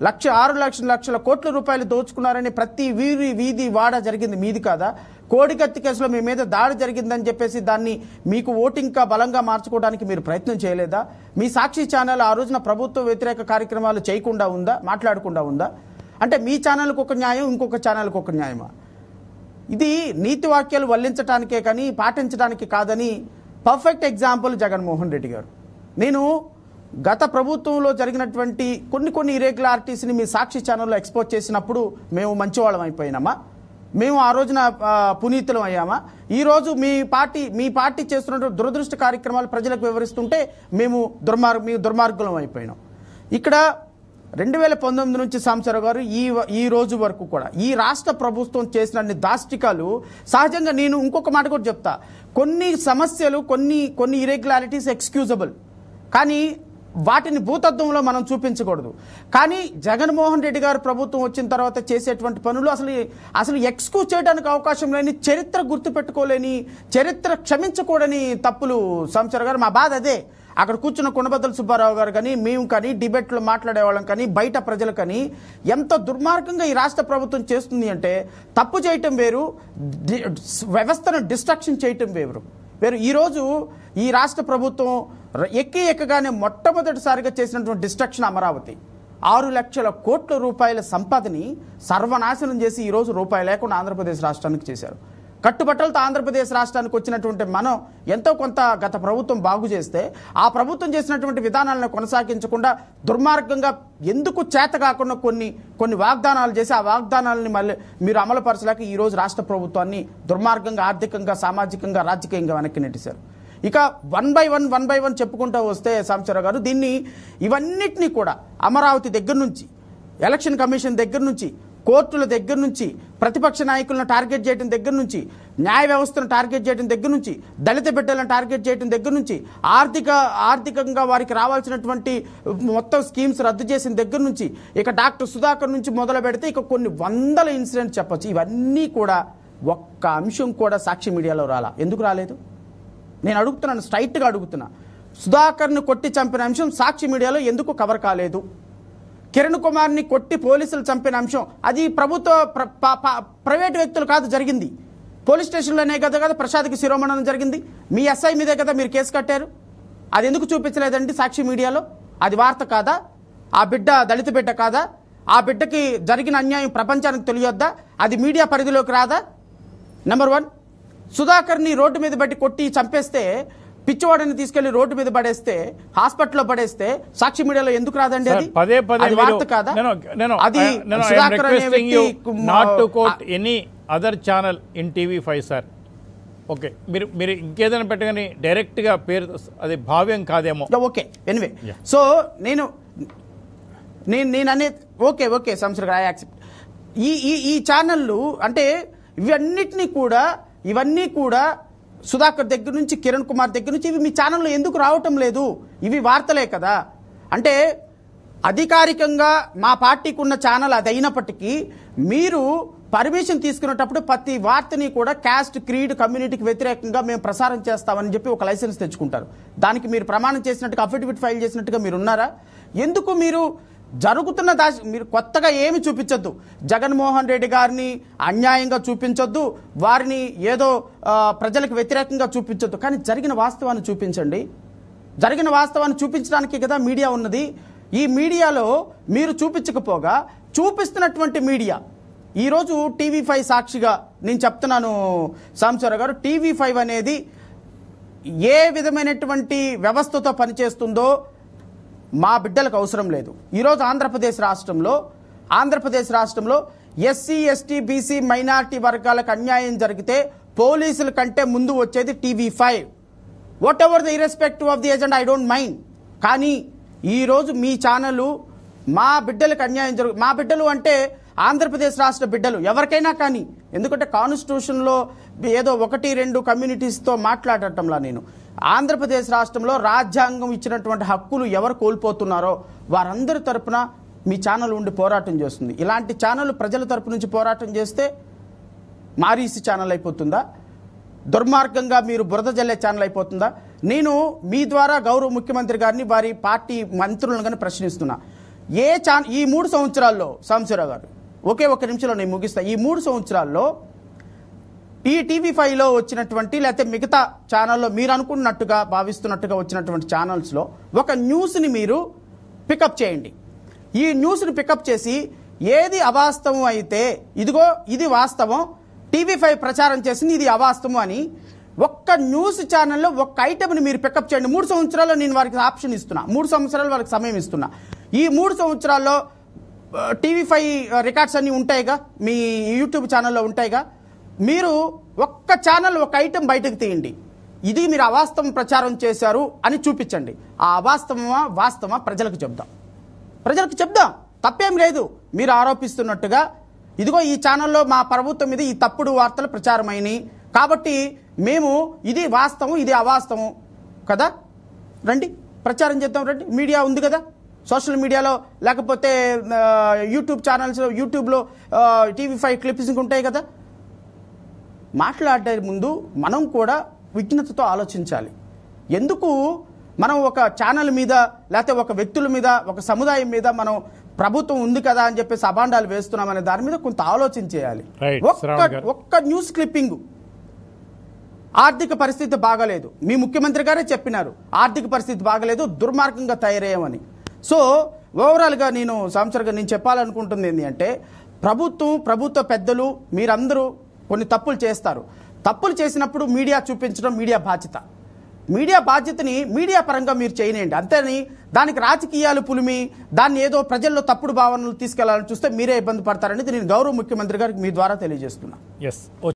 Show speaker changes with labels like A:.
A: లక్ష ఆరు లక్షల లక్షల కోట్ల రూపాయలు దోచుకున్నారని ప్రతి వీరి వీధి వాడ జరిగింది మీది కాదా కోడికత్తి కేసులో మీ మీద దాడి జరిగిందని చెప్పేసి దాన్ని మీకు ఓటింగ్గా బలంగా మార్చుకోవడానికి మీరు ప్రయత్నం చేయలేదా మీ సాక్షి ఛానల్ ఆ రోజున ప్రభుత్వ వ్యతిరేక కార్యక్రమాలు చేయకుండా ఉందా మాట్లాడకుండా ఉందా అంటే మీ ఛానల్కి ఒక న్యాయం ఇంకొక ఛానల్కి ఒక న్యాయమా ఇది నీతి వాక్యాలు వల్లించడానికే కానీ పాటించడానికి కాదని పర్ఫెక్ట్ ఎగ్జాంపుల్ జగన్మోహన్ రెడ్డి గారు నేను గత ప్రభుత్వంలో జరిగినటువంటి కొన్ని కొన్ని ఇరెగ్యులారిటీస్ని మీ సాక్షి ఛానల్లో ఎక్స్పోజ్ చేసినప్పుడు మేము మంచివాళ్ళం అయిపోయినామా మేము ఆ రోజున ఆ, పునీతులం అయ్యామా ఈరోజు మీ పార్టీ మీ పార్టీ చేస్తున్నటువంటి దురదృష్ట కార్యక్రమాలు ప్రజలకు వివరిస్తుంటే మేము దుర్మార్గ మీ దుర్మార్గులం అయిపోయినాం ఇక్కడ రెండు వేల పంతొమ్మిది నుంచి సాంబశివరావు గారు ఈ వ- ఈ రోజు వరకు కూడా ఈ రాష్ట్ర ప్రభుత్వం చేసిన అన్ని దాష్టికాలు సహజంగా నేను ఇంకొక మాట కూడా చెప్తా కొన్ని సమస్యలు కొన్ని కొన్ని ఇరెగ్యులారిటీస్ ఎక్స్క్యూజబుల్ కానీ వాటిని భూతత్వంలో మనం చూపించకూడదు కానీ జగన్మోహన్ రెడ్డి గారు ప్రభుత్వం వచ్చిన తర్వాత చేసేటువంటి పనులు అసలు అసలు ఎక్స్క్యూజ్ చేయడానికి అవకాశం లేని చరిత్ర గుర్తుపెట్టుకోలేని చరిత్ర క్షమించకూడని తప్పులు సంచర్ గారు మా బాధ అదే అక్కడ కూర్చున్న కొండబద్దల సుబ్బారావు గారు కానీ మేము కానీ డిబేట్లో మాట్లాడేవాళ్ళం కానీ బయట ప్రజలు కానీ ఎంత దుర్మార్గంగా ఈ రాష్ట్ర ప్రభుత్వం చేస్తుంది అంటే తప్పు చేయటం వేరు డి- వ్యవస్థను డిస్ట్రక్షన్ చేయటం వేరు వేరు ఈరోజు ఈ రాష్ట్ర ప్రభుత్వం ర- ఎక్కి ఎక్కగానే మొట్టమొదటిసారిగా చేసినటువంటి డిస్ట్రక్షన్ అమరావతి ఆరు లక్షల కోట్ల రూపాయల సంపదని సర్వనాశనం చేసి ఈరోజు రూపాయి లేకుండా ఆంధ్రప్రదేశ్ రాష్ట్రానికి చేశారు కట్టుబట్టలతో ఆంధ్రప్రదేశ్ రాష్ట్రానికి వచ్చినటువంటి మనం ఎంతో కొంత గత ప్రభుత్వం బాగు చేస్తే ఆ ప్రభుత్వం చేసినటువంటి విధానాలను కొనసాగించకుండా దుర్మార్గంగా ఎందుకు చేత కాకుండా కొన్ని కొన్ని వాగ్దానాలు చేసి ఆ వాగ్దానాలని మళ్ళీ మీరు అమలుపరచలేక ఈరోజు రాష్ట్ర ప్రభుత్వాన్ని దుర్మార్గంగా ఆర్థికంగా సామాజికంగా రాజకీయంగా వెనక్కి నెట్టేశారు ఇక one by one one by one చెప్పుకుంటూ వస్తే సాంబశివరావు గారు దీన్ని ఇవన్నిటినీ కూడా అమరావతి దగ్గర నుంచి ఎలక్షన్ కమిషన్ దగ్గర నుంచి కోర్టుల దగ్గర నుంచి ప్రతిపక్ష నాయకులను టార్గెట్ చేయడం దగ్గర నుంచి న్యాయ వ్యవస్థను టార్గెట్ చేయడం దగ్గర నుంచి దళిత బిడ్డలను టార్గెట్ చేయడం దగ్గర నుంచి ఆర్థిక ఆర్థికంగా వారికి రావాల్సినటువంటి మొత్తం స్కీమ్స్ రద్దు చేసిన దగ్గర నుంచి ఇక డాక్టర్ సుధాకర్ నుంచి మొదలు పెడితే ఇక కొన్ని వందల ఇన్సిడెంట్స్ చెప్పొచ్చు ఇవన్నీ కూడా ఒక్క అంశం కూడా సాక్షి మీడియాలో రాలా ఎందుకు రాలేదు నేను అడుగుతున్నాను స్ట్రైట్గా అడుగుతున్నా సుధాకర్ను కొట్టి చంపిన అంశం సాక్షి మీడియాలో ఎందుకు కవర్ కాలేదు కిరణ్ కుమార్ని కొట్టి పోలీసులు చంపిన అంశం అది ప్రభుత్వ ప్ర- ప- ప- ప్రైవేట్ వ్యక్తులు కాదు జరిగింది పోలీస్ స్టేషన్లోనే కదా కదా ప్రసాద్కి శిరోమణనం జరిగింది మీ ఎస్ఐ మీదే కదా మీరు కేసు కట్టారు అది ఎందుకు చూపించలేదండి సాక్షి మీడియాలో అది వార్త కాదా ఆ బిడ్డ దళిత బిడ్డ కాదా ఆ బిడ్డకి జరిగిన అన్యాయం ప్రపంచానికి తెలియొద్దా అది మీడియా పరిధిలోకి రాదా నెంబర్ వన్ సుధాకర్ని రోడ్డు మీద బట్టి కొట్టి చంపేస్తే పిచ్చివాడిని తీసుకెళ్లి రోడ్డు మీద పడేస్తే హాస్పిటల్లో పడేస్తే సాక్షి మీడియాలో ఎందుకు రాదండి
B: సార్,
A: అది
B: పదే పదే
A: అది
B: మీరు-
A: వార్త కాదా
B: నేను నేను
A: అది
B: I- నేను I am
A: సుధాకర్ అనే
B: requesting you
A: వ్యక్తి
B: not to quote any other channel in TV five sir okay మీరు మీరు ఇంకేదైనా పెట్టగానే డైరెక్ట్గా పేరు అది భావ్యం కాదేమో
A: ఓకే ఎనివే
B: Yeah.
A: సో నేను నేను నేను అనే ఓకే ఓకే సంవత్సరం ఐ యాక్సెప్ట్ ఈ ఈ ఈ ఛానళ్ళు అంటే ఇవన్నిటినీ కూడా ఇవన్నీ కూడా సుధాకర్ దగ్గర నుంచి కిరణ్ కుమార్ దగ్గర నుంచి ఇవి మీ ఛానల్లో ఎందుకు రావటం లేదు ఇవి వార్తలే కదా అంటే అధికారికంగా మా పార్టీకి ఉన్న ఛానల్ అది అయినప్పటికీ మీరు పర్మిషన్ తీసుకునేటప్పుడు ప్రతి వార్తని కూడా క్యాస్ట్ క్రీడ్ కమ్యూనిటీకి వ్యతిరేకంగా మేము ప్రసారం చేస్తామని చెప్పి ఒక లైసెన్స్ తెచ్చుకుంటారు దానికి మీరు ప్రమాణం చేసినట్టుగా అఫిడవిట్ ఫైల్ చేసినట్టుగా మీరు ఉన్నారా ఎందుకు మీరు జరుగుతున్న దాశ మీరు కొత్తగా ఏమి చూపించొద్దు జగన్మోహన్ రెడ్డి గారిని అన్యాయంగా చూపించొద్దు వారిని ఏదో ఆ, ప్రజలకు వ్యతిరేకంగా చూపించొద్దు కానీ జరిగిన వాస్తవాన్ని చూపించండి జరిగిన వాస్తవాన్ని చూపించడానికి కదా మీడియా ఉన్నది ఈ మీడియాలో మీరు చూపించకపోగా చూపిస్తున్నటువంటి మీడియా ఈరోజు టీవీ ఫైవ్ సాక్షిగా నేను చెప్తున్నాను సాంబశివరావు గారు టీవీ ఫైవ్ అనేది ఏ విధమైనటువంటి వ్యవస్థతో పనిచేస్తుందో మా బిడ్డలకు అవసరం లేదు ఈరోజు ఆంధ్రప్రదేశ్ రాష్ట్రంలో ఆంధ్రప్రదేశ్ రాష్ట్రంలో ఎస్సీ ఎస్టీ బీసీ మైనారిటీ వర్గాలకు అన్యాయం జరిగితే పోలీసుల కంటే ముందు వచ్చేది TV five whatever the irrespective of the agent I don't mind కానీ ఈరోజు మీ ఛానల్ మా బిడ్డలకు అన్యాయం జరుగు మా బిడ్డలు అంటే ఆంధ్రప్రదేశ్ రాష్ట్ర బిడ్డలు ఎవరికైనా కానీ ఎందుకంటే కాన్స్టిట్యూషన్లో ఏదో ఒకటి రెండు కమ్యూనిటీస్తో మాట్లాడటంలా నేను ఆంధ్రప్రదేశ్ రాష్ట్రంలో రాజ్యాంగం ఇచ్చినటువంటి హక్కులు ఎవరు కోల్పోతున్నారో వారందరి తరపున మీ ఛానల్ ఉండి పోరాటం చేస్తుంది ఇలాంటి ఛానల్ ప్రజల తరపు నుంచి పోరాటం చేస్తే మారీసి ఛానల్ అయిపోతుందా దుర్మార్గంగా మీరు బురద జల్లే ఛానల్ అయిపోతుందా నేను మీ ద్వారా గౌరవ ముఖ్యమంత్రి గారిని వారి పార్టీ మంత్రులను కానీ ప్రశ్నిస్తున్నా ఏ చా ఈ మూడు సంవత్సరాల్లో సాంబశివరావు గారు ఒకే ఒక నిమిషంలో నేను ముగిస్తా ఈ మూడు సంవత్సరాల్లో ఈ టీవీ ఫైవ్లో వచ్చినటువంటి లేకపోతే మిగతా ఛానల్లో మీరు అనుకున్నట్టుగా భావిస్తున్నట్టుగా వచ్చినటువంటి ఛానల్స్లో ఒక న్యూస్ని మీరు పికప్ చేయండి ఈ న్యూస్ని పికప్ చేసి ఏది అవాస్తవం అయితే ఇదిగో ఇది వాస్తవం టీవీ ఫైవ్ ప్రచారం చేసింది ఇది అవాస్తవం అని ఒక్క న్యూస్ ఛానల్లో ఒక్క ఐటమ్ని మీరు పికప్ చేయండి మూడు సంవత్సరాల్లో నేను వారికి ఆప్షన్ ఇస్తున్నా మూడు సంవత్సరాలు వాళ్ళకి సమయం ఇస్తున్నా ఈ మూడు సంవత్సరాల్లో టీవీ ఫైవ్ రికార్డ్స్ అన్నీ ఉంటాయిగా మీ యూట్యూబ్ ఛానల్లో ఉంటాయిగా మీరు ఒక్క ఛానల్ ఒక ఐటెం బయటకు తీయండి ఇది మీరు అవాస్తవం ప్రచారం చేశారు అని చూపించండి ఆ అవాస్తవమా వాస్తవమా ప్రజలకు చెప్దాం ప్రజలకు చెప్దాం తప్పేం లేదు మీరు ఆరోపిస్తున్నట్టుగా ఇదిగో ఈ ఛానల్లో మా ప్రభుత్వం మీద ఈ తప్పుడు వార్తలు ప్రచారమైనవి కాబట్టి మేము ఇది వాస్తవం ఇది అవాస్తవం కదా రండి ప్రచారం చేద్దాం రండి మీడియా ఉంది కదా సోషల్ మీడియాలో లేకపోతే ఆ, యూట్యూబ్ ఛానల్స్ యూట్యూబ్లో ఆ, టీవీ ఫైవ్ క్లిప్స్ ఉంటాయి కదా మాట్లాడే ముందు మనం కూడా విఘ్నతతో ఆలోచించాలి ఎందుకు మనం ఒక ఛానల్ మీద లేకపోతే ఒక వ్యక్తుల మీద ఒక సముదాయం మీద మనం ప్రభుత్వం ఉంది కదా అని చెప్పేసి అబాండాలు వేస్తున్నాం అనే దాని మీద కొంత ఆలోచన చేయాలి
B: Right,
A: ఒక్క
B: శ్రావణ్ గారు.
A: ఒక్క న్యూస్ క్లిప్పింగ్ ఆర్థిక పరిస్థితి బాగలేదు మీ ముఖ్యమంత్రి గారే చెప్పినారు ఆర్థిక పరిస్థితి బాగలేదు దుర్మార్గంగా తయారయ్యామని సో ఓవరాల్గా నేను సంవత్సరంగా నేను చెప్పాలనుకుంటుంది ఏంటి అంటే ప్రభుత్వం ప్రభుత్వ పెద్దలు మీరందరూ కొన్ని తప్పులు చేస్తారు తప్పులు చేసినప్పుడు మీడియా చూపించడం మీడియా బాధ్యత మీడియా బాధ్యతని మీడియా పరంగా మీరు చేయనండి అంతేని దానికి రాజకీయాలు పులిమి దాన్ని ఏదో ప్రజల్లో తప్పుడు భావనలు తీసుకెళ్లాలని చూస్తే మీరే ఇబ్బంది పడతారనేది నేను గౌరవ ముఖ్యమంత్రి గారికి మీ ద్వారా తెలియజేస్తున్నా
B: ఎస్